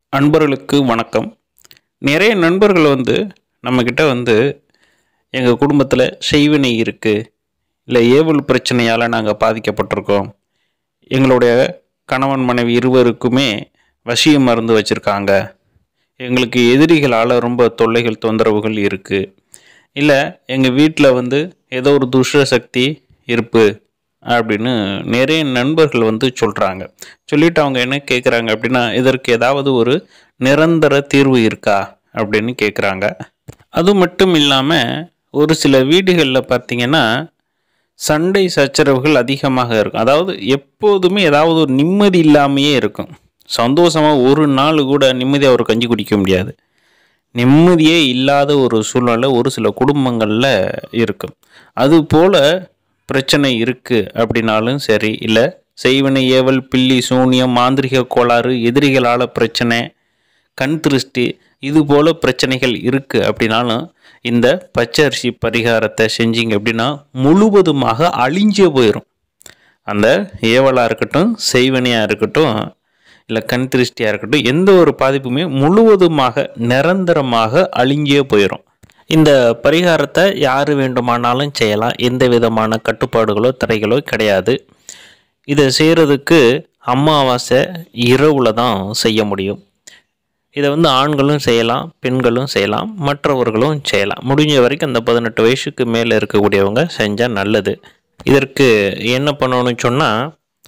அன்பர்களுக்கு வணக்கம் நிறைய நண்பர்கள் வந்து நம்மக்கிட்ட வந்து எங்கள் குடும்பத்தில் செய்வினை இருக்குது இல்லை ஏவல் பிரச்சனையால் நாங்கள் பாதிக்கப்பட்டிருக்கோம் எங்களுடைய கணவன் மனைவி இருவருக்குமே வசிய மருந்து வச்சுருக்காங்க எங்களுக்கு எதிரிகளால் ரொம்ப தொல்லைகள் தொந்தரவுகள் இருக்குது இல்லை எங்கள் வீட்டில் வந்து ஏதோ ஒரு துஷ்ட சக்தி இருப்பு அப்படின்னு நிறைய நண்பர்கள் வந்து சொல்கிறாங்க சொல்லிட்டு அவங்க என்ன கேட்குறாங்க அப்படின்னா இதற்கு ஏதாவது ஒரு நிரந்தர தீர்வு இருக்கா அப்படின்னு கேட்குறாங்க அது மட்டும் இல்லாமல் ஒரு சில வீடுகளில் பார்த்தீங்கன்னா சண்டை சச்சரவுகள் அதிகமாக இருக்கும் அதாவது எப்போதுமே ஏதாவது ஒரு நிம்மதி இல்லாமையே இருக்கும் சந்தோஷமாக ஒரு நாள் கூட நிம்மதியாக ஒரு கஞ்சி குடிக்க முடியாது நிம்மதியே இல்லாத ஒரு சூழ்நிலை ஒரு சில குடும்பங்களில் இருக்கும் அதுபோல் பிரச்சனை இருக்குது அப்படின்னாலும் சரி இல்லை செய்வினை ஏவல் பில்லி சூனியம் மாந்திரிக கோளாறு எதிரிகளால் பிரச்சனை கண் திருஷ்டி இது போல் பிரச்சனைகள் இருக்குது அப்படின்னாலும் இந்த பச்சரிசி பரிகாரத்தை செஞ்சீங்க அப்படின்னா முழுவதுமாக அழிஞ்சே போயிடும் அந்த ஏவலாக இருக்கட்டும் செய்வனையாக இருக்கட்டும் இல்லை கண் திருஷ்டியாக இருக்கட்டும் எந்த ஒரு பாதிப்புமே முழுவதுமாக நிரந்தரமாக அழிஞ்சே போயிடும் இந்த பரிகாரத்தை யார் வேண்டுமானாலும் செய்யலாம் எந்த விதமான கட்டுப்பாடுகளோ தடைகளோ கிடையாது இதை செய்கிறதுக்கு அமாவாசை இரவில் தான் செய்ய முடியும் இதை வந்து ஆண்களும் செய்யலாம் பெண்களும் செய்யலாம் மற்றவர்களும் செய்யலாம் முடிஞ்ச வரைக்கும் அந்த பதினெட்டு வயசுக்கு மேலே இருக்கக்கூடியவங்க செஞ்சால் நல்லது இதற்கு என்ன பண்ணணும்னு சொன்னால்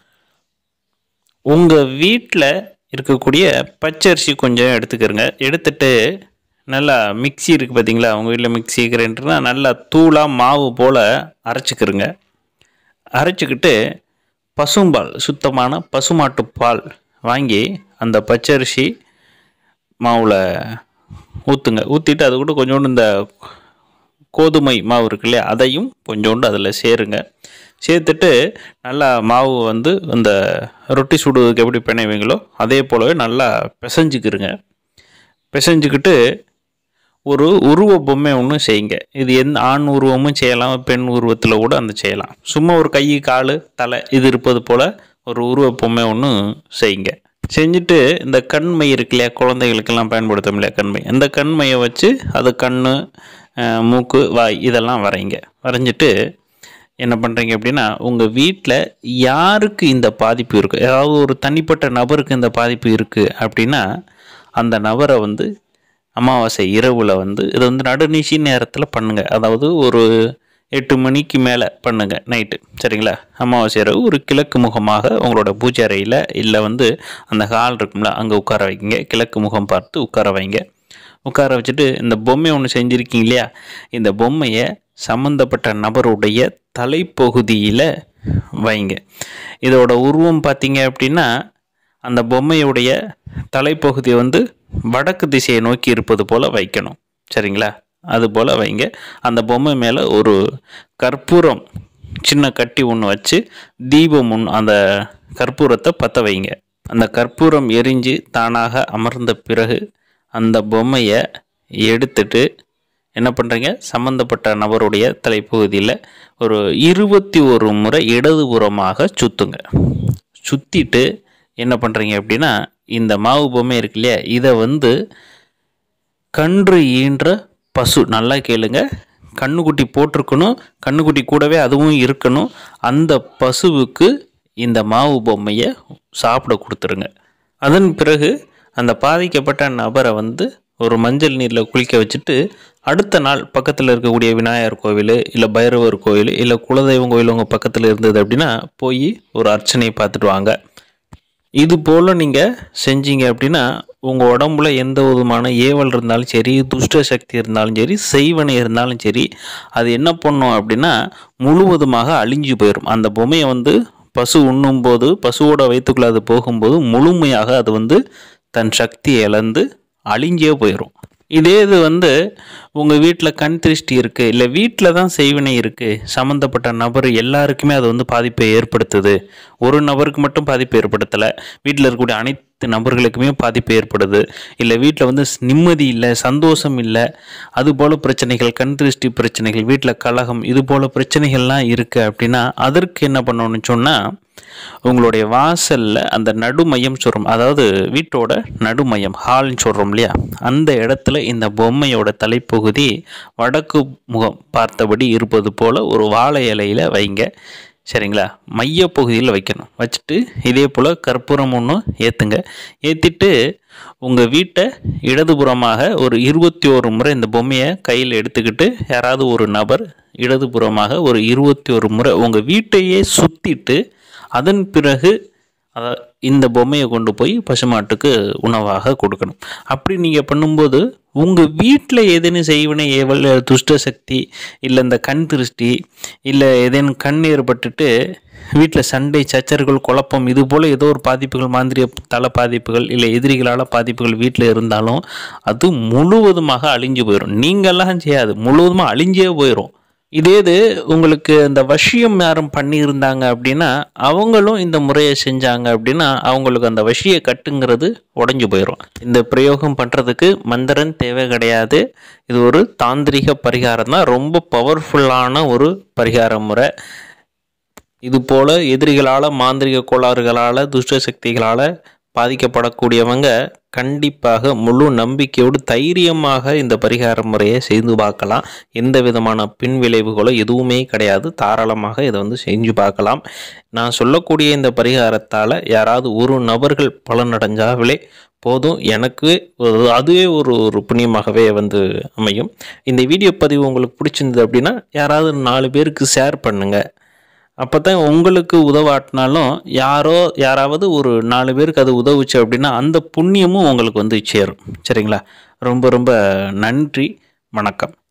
உங்கள் வீட்டில் இருக்கக்கூடிய பச்சரிசி கொஞ்சம் எடுத்துக்கிறங்க எடுத்துட்டு நல்லா மிக்ஸி இருக்குது பார்த்தீங்களா உங்கள் வீட்டில் மிக்ஸி கிரைண்டர்னா நல்லா தூளாக மாவு போல் அரைச்சிக்கிறங்க அரைச்சிக்கிட்டு பசும்பால் சுத்தமான பசுமாட்டு பால் வாங்கி அந்த பச்சரிசி மாவில் ஊற்றுங்க ஊற்றிட்டு அது கூட கொஞ்சோண்டு இந்த கோதுமை மாவு இருக்கு இல்லையா அதையும் கொஞ்சோண்டு அதில் சேருங்க சேர்த்துட்டு நல்லா மாவு வந்து அந்த ரொட்டி சுடுவதுக்கு எப்படி பிணைவீங்களோ அதே போலவே நல்லா பிசைஞ்சுக்கிருங்க பிசைஞ்சுக்கிட்டு ஒரு உருவ பொம்மை ஒன்று செய்யுங்க இது எந்த ஆண் உருவமும் செய்யலாம் பெண் உருவத்தில் கூட அந்த செய்யலாம் சும்மா ஒரு கை கால் தலை இது இருப்பது போல் ஒரு உருவ பொம்மை ஒன்று செய்யுங்க செஞ்சுட்டு இந்த கண்மை இருக்கு இல்லையா குழந்தைகளுக்கெல்லாம் பயன்படுத்தும் இல்லையா கண்மை அந்த கண்மையை வச்சு அது கண் மூக்கு வாய் இதெல்லாம் வரைங்க வரைஞ்சிட்டு என்ன பண்ணுறீங்க அப்படின்னா உங்கள் வீட்டில் யாருக்கு இந்த பாதிப்பு இருக்குது ஏதாவது ஒரு தனிப்பட்ட நபருக்கு இந்த பாதிப்பு இருக்குது அப்படின்னா அந்த நபரை வந்து அமாவாசை இரவில் வந்து இதை வந்து நடுநிசி நேரத்தில் பண்ணுங்கள் அதாவது ஒரு எட்டு மணிக்கு மேலே பண்ணுங்கள் நைட்டு சரிங்களா அமாவாசை இரவு ஒரு கிழக்கு முகமாக உங்களோட பூஜை அறையில் இல்லை வந்து அந்த ஹால் இருக்கும்ல அங்கே உட்கார வைங்க கிழக்கு முகம் பார்த்து உட்கார வைங்க உட்கார வச்சுட்டு இந்த பொம்மை ஒன்று செஞ்சுருக்கீங்க இல்லையா இந்த பொம்மையை சம்மந்தப்பட்ட நபருடைய தலைப்பகுதியில் வைங்க இதோட உருவம் பார்த்தீங்க அப்படின்னா அந்த பொம்மையுடைய தலைப்பகுதி வந்து வடக்கு திசையை நோக்கி இருப்பது போல் வைக்கணும் சரிங்களா அது போல் வைங்க அந்த பொம்மை மேலே ஒரு கற்பூரம் சின்ன கட்டி ஒன்று வச்சு தீபம் ஒன்று அந்த கற்பூரத்தை பற்ற வைங்க அந்த கற்பூரம் எரிஞ்சு தானாக அமர்ந்த பிறகு அந்த பொம்மையை எடுத்துட்டு என்ன பண்ணுறீங்க சம்மந்தப்பட்ட நபருடைய தலைப்பகுதியில் ஒரு இருபத்தி ஒரு முறை இடதுபுறமாக சுற்றுங்க சுற்றிட்டு என்ன பண்ணுறீங்க அப்படின்னா இந்த மாவு பொம்மை இருக்கு இல்லையா இதை வந்து கன்று ஈன்ற பசு நல்லா கேளுங்க கண்ணுக்குட்டி போட்டிருக்கணும் கண்ணுக்குட்டி கூடவே அதுவும் இருக்கணும் அந்த பசுவுக்கு இந்த மாவு பொம்மையை சாப்பிட கொடுத்துருங்க அதன் பிறகு அந்த பாதிக்கப்பட்ட நபரை வந்து ஒரு மஞ்சள் நீரில் குளிக்க வச்சுட்டு அடுத்த நாள் பக்கத்தில் இருக்கக்கூடிய விநாயகர் கோவில் இல்லை பைரவர் கோவில் இல்லை குலதெய்வம் கோவில் உங்கள் பக்கத்தில் இருந்தது அப்படின்னா போய் ஒரு அர்ச்சனையை பார்த்துட்டு வாங்க இது போல் நீங்கள் செஞ்சீங்க அப்படின்னா உங்கள் உடம்புல எந்த விதமான ஏவல் இருந்தாலும் சரி துஷ்ட சக்தி இருந்தாலும் சரி செய்வனை இருந்தாலும் சரி அது என்ன பண்ணும் அப்படின்னா முழுவதுமாக அழிஞ்சு போயிடும் அந்த பொம்மையை வந்து பசு உண்ணும்போது பசுவோட வயிற்றுக்குள்ளே அது போகும்போது முழுமையாக அது வந்து தன் சக்தியை இழந்து அழிஞ்சே போயிடும் இதே இது வந்து உங்கள் வீட்டில் கண் திருஷ்டி இருக்குது இல்லை வீட்டில் தான் செய்வினை இருக்குது சம்மந்தப்பட்ட நபர் எல்லாருக்குமே அது வந்து பாதிப்பை ஏற்படுத்துது ஒரு நபருக்கு மட்டும் பாதிப்பு ஏற்படுத்தலை வீட்டில் இருக்கக்கூடிய அனைத்து நபர்களுக்குமே பாதிப்பு ஏற்படுது இல்லை வீட்டில் வந்து நிம்மதி இல்லை சந்தோஷம் இல்லை அது போல் பிரச்சனைகள் கண் திருஷ்டி பிரச்சனைகள் வீட்டில் கலகம் இது போல் பிரச்சனைகள்லாம் இருக்குது அப்படின்னா அதற்கு என்ன பண்ணணும்னு சொன்னால் உங்களுடைய வாசலில் அந்த நடுமையம் சொல்கிறோம் அதாவது வீட்டோட நடுமையம் ஹால்னு சொல்கிறோம் இல்லையா அந்த இடத்துல இந்த பொம்மையோட தலைப்பகுதி வடக்கு முகம் பார்த்தபடி இருப்பது போல் ஒரு வாழை இலையில் வைங்க சரிங்களா மையப்பகுதியில் வைக்கணும் வச்சுட்டு இதே போல் கற்பூரம் ஒன்று ஏற்றுங்க ஏற்றிட்டு உங்கள் வீட்டை இடதுபுறமாக ஒரு இருபத்தி ஒரு முறை இந்த பொம்மையை கையில் எடுத்துக்கிட்டு யாராவது ஒரு நபர் இடதுபுறமாக ஒரு இருபத்தி ஒரு முறை உங்கள் வீட்டையே சுற்றிட்டு அதன் பிறகு அத இந்த பொம்மையை கொண்டு போய் பசுமாட்டுக்கு உணவாக கொடுக்கணும் அப்படி நீங்கள் பண்ணும்போது உங்கள் வீட்டில் ஏதேனும் செய்வன ஏவல் துஷ்ட சக்தி இல்லை இந்த கண் திருஷ்டி இல்லை ஏதேனும் கண் ஏற்பட்டுட்டு வீட்டில் சண்டை சச்சரவுகள் குழப்பம் இது போல் ஏதோ ஒரு பாதிப்புகள் மாந்திரிய தல பாதிப்புகள் இல்லை எதிரிகளால் பாதிப்புகள் வீட்டில் இருந்தாலும் அது முழுவதுமாக அழிஞ்சு போயிடும் நீங்கள்லாம் செய்யாது முழுவதுமாக அழிஞ்சே போயிடும் இதே இது உங்களுக்கு இந்த வசியம் யாரும் பண்ணியிருந்தாங்க அப்படின்னா அவங்களும் இந்த முறையை செஞ்சாங்க அப்படின்னா அவங்களுக்கு அந்த வசிய கட்டுங்கிறது உடஞ்சி போயிடும் இந்த பிரயோகம் பண்ணுறதுக்கு மந்திரன் தேவை கிடையாது இது ஒரு தாந்திரிக பரிகாரம் தான் ரொம்ப பவர்ஃபுல்லான ஒரு பரிகார முறை இது போல் எதிரிகளால் மாந்திரிக கோளாறுகளால் துஷ்ட சக்திகளால் பாதிக்கப்படக்கூடியவங்க கண்டிப்பாக முழு நம்பிக்கையோடு தைரியமாக இந்த பரிகார முறையை செய்து பார்க்கலாம் எந்த விதமான பின் விளைவுகளோ எதுவுமே கிடையாது தாராளமாக இதை வந்து செஞ்சு பார்க்கலாம் நான் சொல்லக்கூடிய இந்த பரிகாரத்தால் யாராவது ஒரு நபர்கள் பலனடைஞ்சாவிலே போதும் எனக்கு ஒரு- அதுவே ஒரு ஒரு புண்ணியமாகவே வந்து அமையும் இந்த வீடியோ பதிவு உங்களுக்கு பிடிச்சிருந்தது அப்படின்னா யாராவது நாலு பேருக்கு ஷேர் பண்ணுங்கள் அப்போ தான் உங்களுக்கு உதவாட்டினாலும் யாரோ யாராவது ஒரு நாலு பேருக்கு அது உதவுச்சு அப்படின்னா அந்த புண்ணியமும் உங்களுக்கு வந்து சேரும் சரிங்களா ரொம்ப ரொம்ப நன்றி வணக்கம்